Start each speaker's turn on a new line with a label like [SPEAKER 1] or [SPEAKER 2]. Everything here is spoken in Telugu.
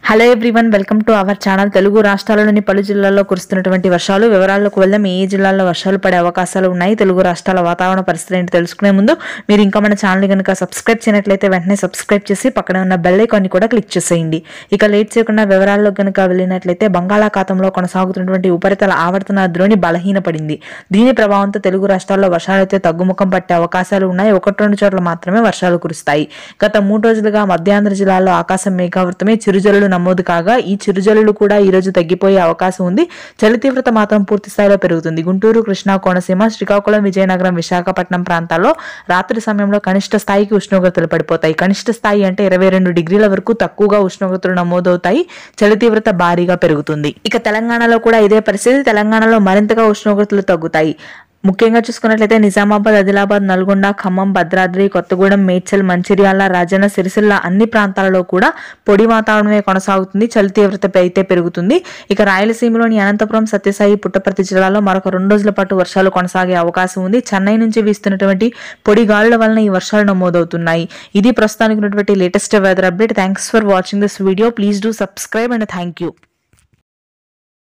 [SPEAKER 1] hello everyone welcome to our channel Telugu రాష్ట్రాలలోని పలు జిల్లాల్లో కురుస్తున్నటువంటి వర్షాలు వివరాల్లోకి వెళ్దాం ఏ జిల్లాల్లో వర్షాలు పడే అవకాశాలు ఉన్నాయి తెలుగు రాష్ట్రాల వాతావరణ పరిస్థితి ఏంటి తెలుసుకునే ముందు మీరు ఇంకా మన ఛానల్ కనుక సబ్స్క్రైబ్ చేయనట్లయితే వెంటనే సబ్స్క్రైబ్ చేసి పక్కనే ఉన్న బెల్ ఐకాన్ని కూడా క్లిక్ చేసేయండి ఇక లేట్ చేయకుండా వివరాల్లో కనుక వెళ్ళినట్లయితే బంగాళాఖాతంలో కొనసాగుతున్నటువంటి ఉపరితల ఆవర్తన ద్రోణి బలహీనపడింది దీని ప్రభావంతో తెలుగు రాష్ట్రాల్లో వర్షాలు అయితే తగ్గుముఖం పట్టే అవకాశాలు ఉన్నాయి ఒకటి రెండు చోట్ల మాత్రమే వర్షాలు కురుస్తాయి గత మూడు రోజులుగా మధ్యాంధ్ర జిల్లాలో ఆకాశం మేఘావృతమే చిరుజల్లులు నమోదు కాగా ఈ చిరుజల్లులు కూడా ఈ రోజు తగ్గిపోయే అవకాశం ఉంది చలి తీవ్రత మాత్రం పూర్తి స్థాయిలో పెరుగుతుంది గుంటూరు కృష్ణా కోనసీమ శ్రీకాకుళం విజయనగరం విశాఖపట్నం ప్రాంతాల్లో రాత్రి సమయంలో కనిష్ట స్థాయికి ఉష్ణోగ్రతలు పడిపోతాయి కనిష్ట స్థాయి అంటే ఇరవై రెండు డిగ్రీల వరకు తక్కువగా ఉష్ణోగ్రతలు నమోదవుతాయి చలి తీవ్రత భారీగా పెరుగుతుంది ఇక తెలంగాణలో కూడా ఇదే పరిస్థితి తెలంగాణలో మరింతగా ఉష్ణోగ్రతలు తగ్గుతాయి ముఖ్యంగా చూసుకున్నట్లయితే నిజామాబాద్ ఆదిలాబాద్ నల్గొండ ఖమ్మం భద్రాద్రి కొత్తగూడెం మేడ్చల్ మంచిర్యాల రాజన్న సిరిసిల్ల అన్ని ప్రాంతాలలో కూడా పొడి వాతావరణమే కొనసాగుతుంది చలి తీవ్రత అయితే పెరుగుతుంది ఇక రాయలసీమలోని అనంతపురం సత్యసాయి పుట్టపర్తి జిల్లాలో మరొక రెండు రోజుల పాటు వర్షాలు కొనసాగే అవకాశం ఉంది చెన్నై నుంచి వీస్తున్నటువంటి పొడి గాలుల వలన ఈ వర్షాలు నమోదవుతున్నాయి ఇది ప్రస్తుతానికి ఉన్నటువంటి latest weather update thanks for watching this video please do subscribe and thank you